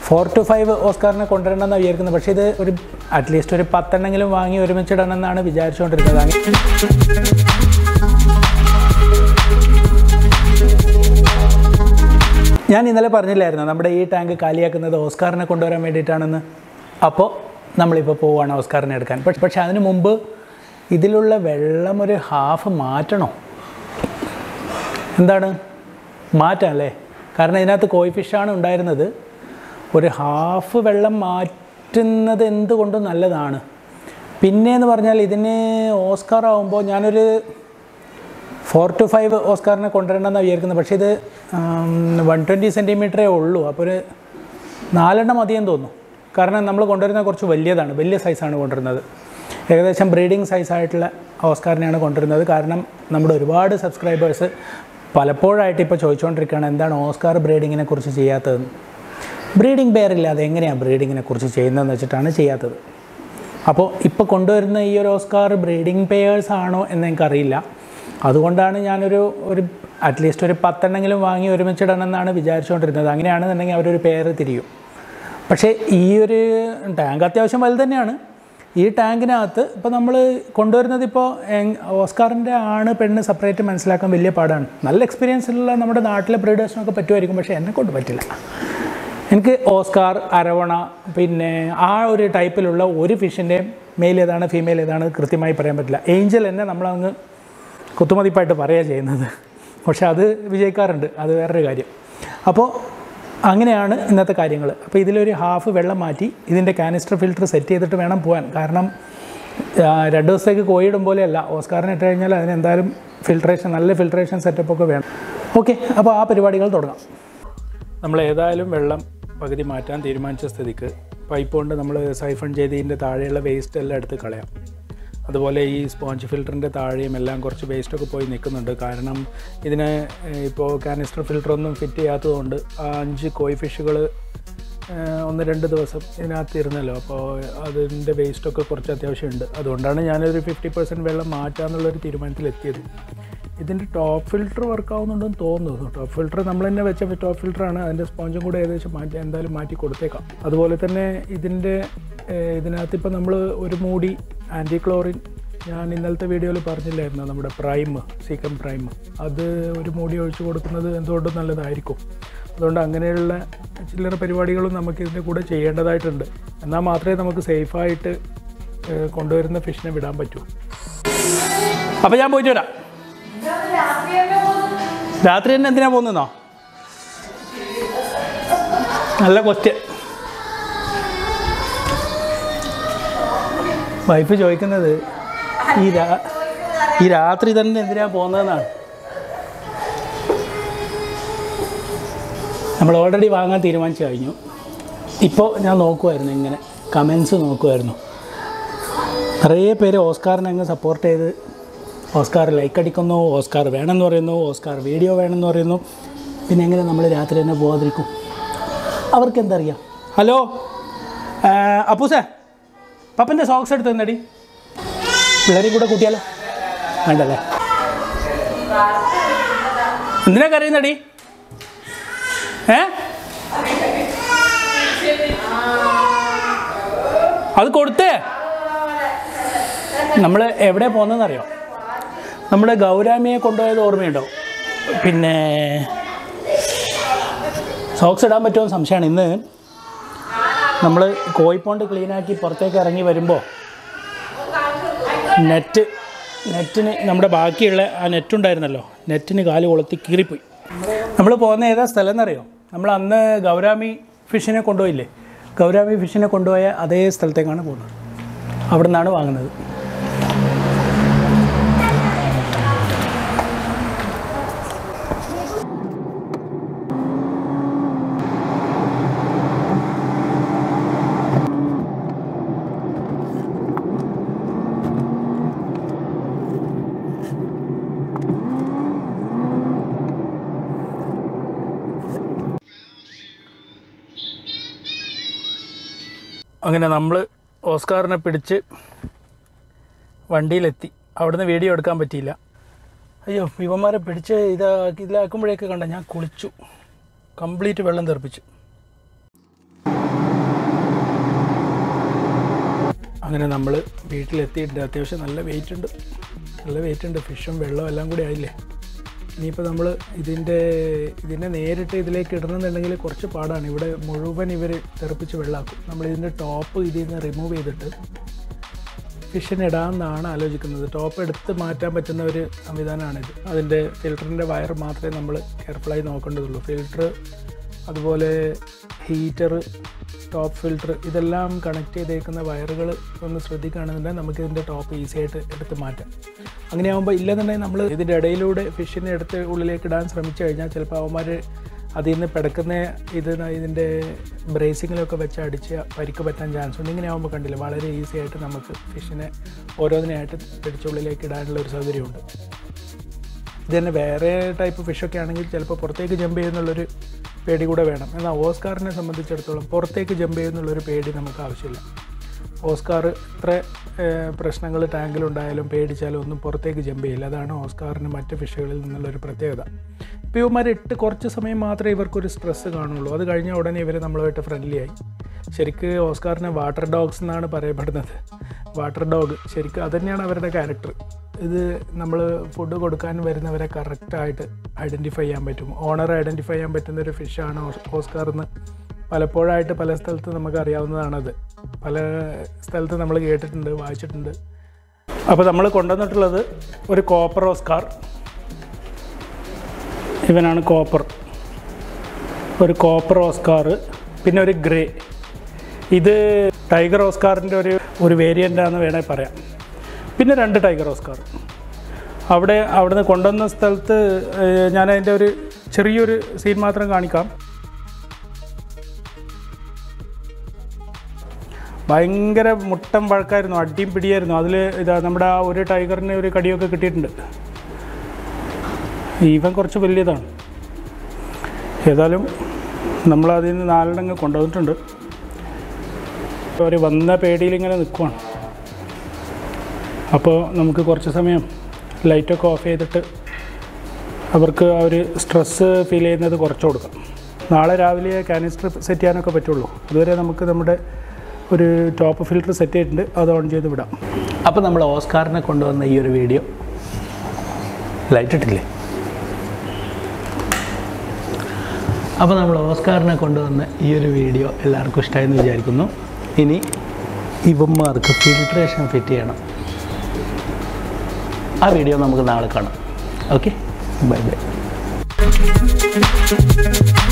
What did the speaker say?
four two five ഓസ്കാറിനെ കൊണ്ടുവരണമെന്നാണ് വിചാരിക്കുന്നത് പക്ഷേ ഇത് ഒരു അറ്റ്ലീസ്റ്റ് ഒരു പത്തെണ്ണെങ്കിലും വാങ്ങി ഒരുമിച്ചിടണമെന്നാണ് വിചാരിച്ചുകൊണ്ടിരുന്നത് അങ്ങ് ഞാൻ ഇന്നലെ പറഞ്ഞില്ലായിരുന്നു നമ്മുടെ ഈ ടാങ്ക് കാലിയാക്കുന്നത് ഓസ്കാറിനെ കൊണ്ടുവരാൻ വേണ്ടിയിട്ടാണെന്ന് അപ്പോൾ നമ്മളിപ്പോൾ പോവുകയാണ് ഓസ്കാറിനെ എടുക്കാൻ പക്ഷെ പക്ഷെ അതിന് മുമ്പ് ഇതിലുള്ള വെള്ളം ഒരു ഹാഫ് മാറ്റണോ എന്താണ് മാറ്റാം അല്ലേ കാരണം ഇതിനകത്ത് കോയി ഫിഷാണ് ഉണ്ടായിരുന്നത് ഒരു ഹാഫ് വെള്ളം മാറ്റുന്നത് എന്തുകൊണ്ടും നല്ലതാണ് പിന്നെ എന്ന് പറഞ്ഞാൽ ഇതിന് ഓസ്കാർ ആകുമ്പോൾ ഞാനൊരു ഫോർ ടു ഫൈവ് ഓസ്കാറിനെ കൊണ്ടുവരണമെന്നാണ് വിചാരിക്കുന്നത് പക്ഷേ ഇത് വൺ ട്വൻറ്റി സെൻറ്റിമീറ്ററേ ഉള്ളൂ അപ്പോൾ ഒരു നാലെണ്ണം മതിയെന്ന് തോന്നുന്നു കാരണം നമ്മൾ കൊണ്ടുവരുന്നത് കുറച്ച് വലിയതാണ് വലിയ സൈസാണ് കൊണ്ടുവരുന്നത് ഏകദേശം ബ്രീഡിംഗ് സൈസായിട്ടുള്ള ഓസ്കാറിനെയാണ് കൊണ്ടുവരുന്നത് കാരണം നമ്മുടെ ഒരുപാട് സബ്സ്ക്രൈബേഴ്സ് പലപ്പോഴായിട്ട് ഇപ്പോൾ ചോദിച്ചുകൊണ്ടിരിക്കുകയാണ് എന്താണ് ഓസ്കാർ ബ്രീഡിങ്ങിനെ കുറിച്ച് ചെയ്യാത്തതെന്ന് ബ്രീഡിംഗ് പെയർ ഇല്ലാതെ എങ്ങനെയാണ് ബ്രീഡിങ്ങിനെ കുറിച്ച് ചെയ്യുന്നതെന്ന് വെച്ചിട്ടാണ് ചെയ്യാത്തത് അപ്പോൾ ഇപ്പോൾ കൊണ്ടുവരുന്ന ഈ ഒരു ഓസ്കാർ ബ്രീഡിംഗ് പെയേഴ്സ് ആണോ എന്ന് എനിക്കറിയില്ല അതുകൊണ്ടാണ് ഞാനൊരു ഒരു അറ്റ്ലീസ്റ്റ് ഒരു പത്തെണ്ണെങ്കിലും വാങ്ങി ഒരുമിച്ചിടണമെന്നാണ് വിചാരിച്ചുകൊണ്ടിരുന്നത് അങ്ങനെയാണെന്നുണ്ടെങ്കിൽ അവരൊരു പെയർ തിരിയും പക്ഷേ ഈ ഒരു ടാങ്ക് അത്യാവശ്യം വലുത് തന്നെയാണ് ഈ ടാങ്കിനകത്ത് ഇപ്പോൾ നമ്മൾ കൊണ്ടുവരുന്നത് ഇപ്പോൾ ഓസ്കാറിൻ്റെ ആണ് പെണ്ണ് സെപ്പറേറ്റ് മനസ്സിലാക്കാൻ വലിയ പാടാണ് നല്ല എക്സ്പീരിയൻസ് ഉള്ള നമ്മുടെ നാട്ടിലെ ബ്രീഡേഴ്സിനൊക്കെ പറ്റുമായിരിക്കും പക്ഷേ എന്നെ കൊണ്ട് പറ്റില്ല എനിക്ക് ഓസ്കാർ അരവണ പിന്നെ ആ ഒരു ടൈപ്പിലുള്ള ഒരു ഫിഷിൻ്റെയും മെയിൽ ഏതാണ് ഫീമെയിൽ ഏതാണ് കൃത്യമായി പറയാൻ പറ്റില്ല ഏഞ്ചൽ എന്നെ നമ്മളങ്ങ് കുത്തുമതിപ്പായിട്ട് പറയുക ചെയ്യുന്നത് പക്ഷെ അത് വിജയിക്കാറുണ്ട് അത് വേറൊരു കാര്യം അപ്പോൾ അങ്ങനെയാണ് ഇന്നത്തെ കാര്യങ്ങൾ അപ്പോൾ ഇതിലൊരു ഹാഫ് വെള്ളം മാറ്റി ഇതിൻ്റെ കാനിസ്റ്റർ ഫിൽറ്റർ സെറ്റ് ചെയ്തിട്ട് വേണം പോകാൻ കാരണം ആ, രണ്ട് ദിവസത്തേക്ക് കോയിടും പോലെയല്ല ഓസ്കാറിന് ഇട്ട് കഴിഞ്ഞാൽ അതിന് എന്തായാലും ഫിൽട്രേഷൻ നല്ല ഫിൽട്രേഷൻ സെറ്റപ്പ് ഒക്കെ വേണം ഓക്കെ അപ്പോൾ ആ പരിപാടികൾ തുടങ്ങാം നമ്മൾ ഏതായാലും വെള്ളം പകുതി മാറ്റാൻ തീരുമാനിച്ച സ്ഥിതിക്ക് പൈപ്പ് കൊണ്ട് നമ്മൾ സൈഫൺ ചെയ്തതിൻ്റെ താഴെയുള്ള വേസ്റ്റ് എല്ലാം എടുത്ത് കളയാം അതുപോലെ ഈ സ്പോഞ്ച് ഫിൽറ്ററിൻ്റെ താഴെയും എല്ലാം കുറച്ച് വേസ്റ്റൊക്കെ പോയി നിൽക്കുന്നുണ്ട് കാരണം ഇതിന് ഏഹ്, ഇപ്പോൾ കാനിസ്റ്റർ ഫിൽറ്ററൊന്നും ഫിറ്റ് ചെയ്യാത്തതുകൊണ്ട് ആ അഞ്ച് കോയി ഫിഷുകൾ ഒന്ന് രണ്ട് ദിവസം ഇതിനകത്ത് ഇരുന്നല്ലോ അപ്പോൾ അതിൻ്റെ വേസ്റ്റൊക്കെ കുറച്ച് അത്യാവശ്യമുണ്ട് അതുകൊണ്ടാണ് ഞാനൊരു ഫിഫ്റ്റി പെർസെൻറ്റ് വെള്ളം മാറ്റാമെന്നുള്ളൊരു തീരുമാനത്തിലെത്തിയത് ഇതിൻ്റെ ടോപ്പ് ഫിൽറ്റർ വർക്ക് ആവുന്നുണ്ടെന്ന് തോന്നുന്നു ടോപ്പ് ഫിൽറ്റർ നമ്മൾ തന്നെ വെച്ച ടോപ്പ് ഫിൽറ്ററാണ് അതിൻ്റെ സ്പോഞ്ചും കൂടെ ഏകദേശം മാറ്റി എന്തായാലും മാറ്റി കൊടുത്തേക്കാം അതുപോലെ തന്നെ ഇതിൻ്റെ ഏഹ്, ഇതിനകത്ത് ഇപ്പോൾ നമ്മൾ ഒരു മൂടി ആൻറ്റി ക്ലോറിൻ ഞാൻ ഇന്നലത്തെ വീഡിയോയിൽ പറഞ്ഞില്ലായിരുന്നു നമ്മുടെ പ്രൈം സീക്കം പ്രൈം അത് ഒരു മൂടി ഒഴിച്ചു കൊടുക്കുന്നത് എന്തുകൊണ്ടും നല്ലതായിരിക്കും അതുകൊണ്ട് അങ്ങനെയുള്ള ചില്ലറ പരിപാടികളും നമുക്ക് ഇതിൻ്റെ കൂടെ ചെയ്യേണ്ടതായിട്ടുണ്ട് എന്നാൽ മാത്രമേ നമുക്ക് സേഫായിട്ട് ഏഹ്, കൊണ്ടുവരുന്ന ഫിഷിനെ വിടാൻ പറ്റൂ അപ്പോൾ ഞാൻ പോയിട്ട് വരാം രാത്രി തന്നെ എന്തിനാ പോകുന്നോ നല്ല ക്വസ്റ്റ്യൻ വൈഫ് ചോദിക്കുന്നത് ഈ രാ ഈ രാത്രി തന്നെ എന്തിനാ പോകുന്നതെന്നാണ് നമ്മൾ ഓൾറെഡി വാങ്ങാൻ തീരുമാനിച്ചു കഴിഞ്ഞു ഇപ്പോൾ ഞാൻ നോക്കുമായിരുന്നു ഇങ്ങനെ കമൻസ് നോക്കുമായിരുന്നു നിറയെ പേര് ഓസ്കാറിനെ അങ്ങ് സപ്പോർട്ട് ചെയ്ത് ഓസ്കാർ ലൈക്ക് അടിക്കുന്നു ഓസ്കാർ വേണമെന്ന് പറയുന്നു ഓസ്കാർ വീഡിയോ വേണമെന്ന് പറയുന്നു പിന്നെ എങ്ങനെ നമ്മൾ രാത്രി തന്നെ പോകാതിരിക്കും അവർക്ക് എന്തറിയാം ഹലോ അപ്പൂസേ പപ്പൻ്റെ സോക്സ് എടുത്ത് തന്നടി പിള്ളേരെയും കൂടെ കൂട്ടിയാലോ വേണ്ടല്ലേ എന്തിനാ കരയുന്നടി ഏ അത് കൊടുത്തേ നമ്മൾ എവിടെ പോകുന്നതെന്നറിയോ നമ്മൾ ഗൗരാമിയെ കൊണ്ടുപോയത് ഓർമ്മയുണ്ടോ പിന്നെ സോക്സ് ഇടാൻ പറ്റുമോ എന്ന് സംശയമാണ് ഇന്ന് നമ്മൾ കോഴിപ്പോണ്ട് ക്ലീനാക്കി പുറത്തേക്ക് ഇറങ്ങി വരുമ്പോൾ നെറ്റ് നെറ്റിന് നമ്മുടെ ബാക്കിയുള്ള ആ നെറ്റുണ്ടായിരുന്നല്ലോ നെറ്റിന് കാല് കൊളുത്തി കീറിപ്പോയി നമ്മൾ പോകുന്ന ഏതാ സ്ഥലം എന്നറിയോ നമ്മൾ അന്ന് ഗൗരാമി ഫിഷിനെ കൊണ്ടുപോയില്ലേ ഗൗരാമി ഫിഷിനെ കൊണ്ടുപോയ അതേ സ്ഥലത്തേക്കാണ് പോകുന്നത് അവിടെ നിന്നാണ് വാങ്ങുന്നത് അങ്ങനെ നമ്മൾ ഓസ്കാറിനെ പിടിച്ച് വണ്ടിയിലെത്തി അവിടുന്ന് വീഡിയോ എടുക്കാൻ പറ്റിയില്ല അയ്യോ ഇവന്മാരെ പിടിച്ച് ഇതാ ഇതിലാക്കുമ്പോഴേക്ക് കണ്ട ഞാൻ കുളിച്ചു കംപ്ലീറ്റ് വെള്ളം തെറിപ്പിച്ചു അങ്ങനെ നമ്മൾ വീട്ടിലെത്തിയിട്ടുണ്ട് അത്യാവശ്യം നല്ല വെയിറ്റ് ഉണ്ട് നല്ല വെയിറ്റ് ഉണ്ട് ഫിഷും വെള്ളവും എല്ലാം കൂടി ആയില്ലേ ഇനിയിപ്പോൾ നമ്മൾ ഇതിൻ്റെ ഇതിനെ നേരിട്ട് ഇതിലേക്ക് ഇടണമെന്നുണ്ടെങ്കിൽ കുറച്ച് പാടാണ് ഇവിടെ മുഴുവൻ ഇവർ തെറിപ്പിച്ച് വെള്ളമാക്കും നമ്മൾ ഇതിൻ്റെ ടോപ്പ് ഇതിൽ നിന്ന് റിമൂവ് ചെയ്തിട്ട് ഫിഷിന് ഇടാമെന്നാണ് ആലോചിക്കുന്നത് ടോപ്പ് എടുത്ത് മാറ്റാൻ പറ്റുന്ന ഒരു സംവിധാനമാണിത് അതിൻ്റെ ഫിൽറ്ററിൻ്റെ വയർ മാത്രമേ നമ്മൾ കെയർഫുള്ളായി നോക്കേണ്ടതുള്ളൂ ഫിൽറ്റർ അതുപോലെ ഹീറ്റർ ടോപ്പ് ഫിൽറ്റർ ഇതെല്ലാം കണക്ട് ചെയ്തേക്കുന്ന വയറുകൾ ഒന്ന് ശ്രദ്ധിക്കുകയാണെന്നുണ്ടെങ്കിൽ നമുക്ക് ഇതിൻ്റെ ടോപ്പ് ഈസി ആയിട്ട് എടുത്ത് മാറ്റാം അങ്ങനെയാകുമ്പോൾ ഇല്ലെന്നുണ്ടെങ്കിൽ നമ്മൾ ഇതിൻ്റെ ഇടയിലൂടെ ഫിഷിനെ എടുത്ത് ഉള്ളിലേക്ക് ഇടാൻ ശ്രമിച്ചു കഴിഞ്ഞാൽ ചിലപ്പോൾ അവന്മാർ അതിൽ നിന്ന് പിടക്കുന്ന ഇത് ന- ഇതിൻ്റെ ബ്രേസിങ്ങിലൊക്കെ വെച്ച് അടിച്ച് പരിക്ക് പറ്റാൻ ചാൻസ് ഉണ്ട് ഇങ്ങനെ ആകുമ്പോൾ കണ്ടില്ല വളരെ ഈസി ആയിട്ട് നമുക്ക് ഫിഷിനെ ഓരോന്നിനായിട്ട് പിടിച്ചുള്ളിലേക്ക് ഇടാനുള്ള ഒരു സൗകര്യമുണ്ട് ഇത് തന്നെ വേറെ ടൈപ്പ് ഫിഷൊക്കെ ആണെങ്കിൽ ചിലപ്പോൾ പുറത്തേക്ക് ജമ്പ് ചെയ്യുന്നുള്ളൊരു പേടി കൂടെ വേണം എന്നാൽ ഓസ്കാറിനെ സംബന്ധിച്ചിടത്തോളം പുറത്തേക്ക് ജമ്പ് ചെയ്യുന്നുള്ളൊരു പേടി നമുക്ക് ആവശ്യമില്ല ഓസ്കാർ ഇത്ര പ്രശ്നങ്ങൾ ടാങ്കിലുണ്ടായാലും പേടിച്ചാലും ഒന്നും പുറത്തേക്ക് ജമ്പ് ചെയ്യില്ല അതാണ് ഓസ്കാറിന് മറ്റ് ഫിഷുകളിൽ നിന്നുള്ളൊരു പ്രത്യേകത ഇപ്പോൾ ഇവന്മാർ ഇട്ട് കുറച്ച് സമയം മാത്രമേ ഇവർക്കൊരു സ്ട്രെസ്സ് കാണുള്ളൂ അത് കഴിഞ്ഞ ഉടനെ ഇവർ നമ്മളുമായിട്ട് ഫ്രണ്ട്ലി ആയി ശരിക്ക് ഓസ്കാറിനെ വാട്ടർ ഡോഗ്സ് എന്നാണ് പറയപ്പെടുന്നത് വാട്ടർ ഡോഗ് ശരിക്കും അതുതന്നെയാണ് അവരുടെ ക്യാരക്ടർ ഇത് നമ്മൾ ഫുഡ് കൊടുക്കാൻ വരുന്നവരെ കറക്റ്റായിട്ട് ഐഡൻറ്റിഫൈ ചെയ്യാൻ പറ്റും ഓണർ ഐഡൻറ്റിഫൈ ചെയ്യാൻ പറ്റുന്ന ഒരു ഫിഷാണ് ഓസ്കാർ എന്ന് പലപ്പോഴായിട്ട് പല സ്ഥലത്ത് നമുക്ക് അറിയാവുന്നതാണത് പല സ്ഥലത്ത് നമ്മൾ കേട്ടിട്ടുണ്ട് വായിച്ചിട്ടുണ്ട് അപ്പോൾ നമ്മൾ കൊണ്ടുവന്നിട്ടുള്ളത് ഒരു കോപ്പർ ഓസ്കാർ ഇവനാണ് കോപ്പർ ഒരു കോപ്പർ ഓസ്കാർ പിന്നെ ഒരു ഗ്രേ ഇത് ടൈഗർ ഓസ്കാറിൻ്റെ ഒരു ഒരു വേരിയൻ്റാന്ന് വേണമെങ്കിൽ പറയാം പിന്നെ രണ്ട് ടൈഗർ ഓസ്കാർ അവിടെ അവിടുന്ന് കൊണ്ടുവന്ന സ്ഥലത്ത് ഏഹ്, ഞാൻ അതിൻ്റെ ഒരു ചെറിയൊരു സീൻ മാത്രം കാണിക്കാം ഭയങ്കര മുട്ടം വഴക്കായിരുന്നു അടിയും പിടിയായിരുന്നു അതിൽ ഇതാ നമ്മുടെ ആ ഒരു ടൈഗറിന് ഒരു കടിയൊക്കെ കിട്ടിയിട്ടുണ്ട് ഇവൻ കുറച്ച് വലിയതാണ് ഏതായാലും നമ്മൾ അതിൽ നിന്ന് നാലെണ്ണങ്ങൾ കൊണ്ടുവന്നിട്ടുണ്ട് അവർ വന്ന പേടിയിൽ ഇങ്ങനെ നിൽക്കുവാണ് അപ്പോൾ നമുക്ക് കുറച്ച് സമയം ലൈറ്റൊക്കെ ഓഫ് ചെയ്തിട്ട് അവർക്ക് ആ ഒരു സ്ട്രെസ്സ് ഫീൽ ചെയ്യുന്നത് കുറച്ച് കൊടുക്കാം നാളെ രാവിലെ കാനിസ്റ്റർ സെറ്റ് ചെയ്യാനൊക്കെ പറ്റുള്ളൂ അതുവരെ നമുക്ക് നമ്മുടെ ഒരു ടോപ്പ് ഫിൽറ്റർ സെറ്റ് ചെയ്തിട്ടുണ്ട് അത് ഓൺ ചെയ്ത് വിടാം അപ്പോൾ നമ്മൾ ഓസ്കാറിനെ കൊണ്ടുവന്ന ഈ ഒരു വീഡിയോ ലൈറ്റ് ഇട്ടില്ലേ അപ്പോൾ നമ്മൾ ഓസ്കാറിനെ കൊണ്ടുവന്ന ഈ ഒരു വീഡിയോ എല്ലാവർക്കും ഇഷ്ടമായെന്ന് വിചാരിക്കുന്നു ഇനി ഇവന്മാർക്ക് ഫിൽട്രേഷൻ ഫിറ്റ് ചെയ്യണം ആ വീഡിയോ നമുക്ക് നാളെ കാണാം ഓക്കെ ബൈ ബൈ